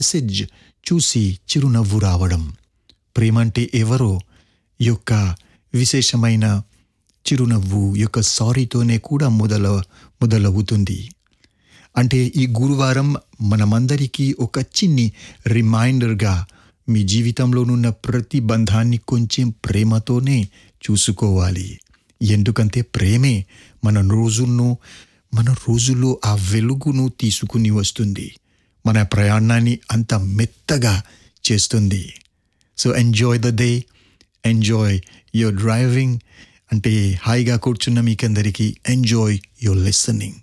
message చూసి చిరునవ్వు రావడం ప్రేమ అంటే ఎవరో యొక్క విశేషమైన చిరునవ్వు యొక్క సారీతోనే కూడా మొదల మొదలవుతుంది అంటే ఈ గురువారం మనమందరికీ ఒక చిన్ని రిమైండర్గా మీ జీవితంలోనున్న ప్రతి బంధాన్ని కొంచెం ప్రేమతోనే చూసుకోవాలి ఎందుకంటే ప్రేమే మన రోజును మన రోజుల్లో ఆ వెలుగును తీసుకుని వస్తుంది మన ప్రయాణాన్ని అంత మెత్తగా చేస్తుంది so enjoy the day enjoy your driving అంటే హాయిగా కూర్చున్న మీకందరికీ ఎంజాయ్ యువర్ లిసనింగ్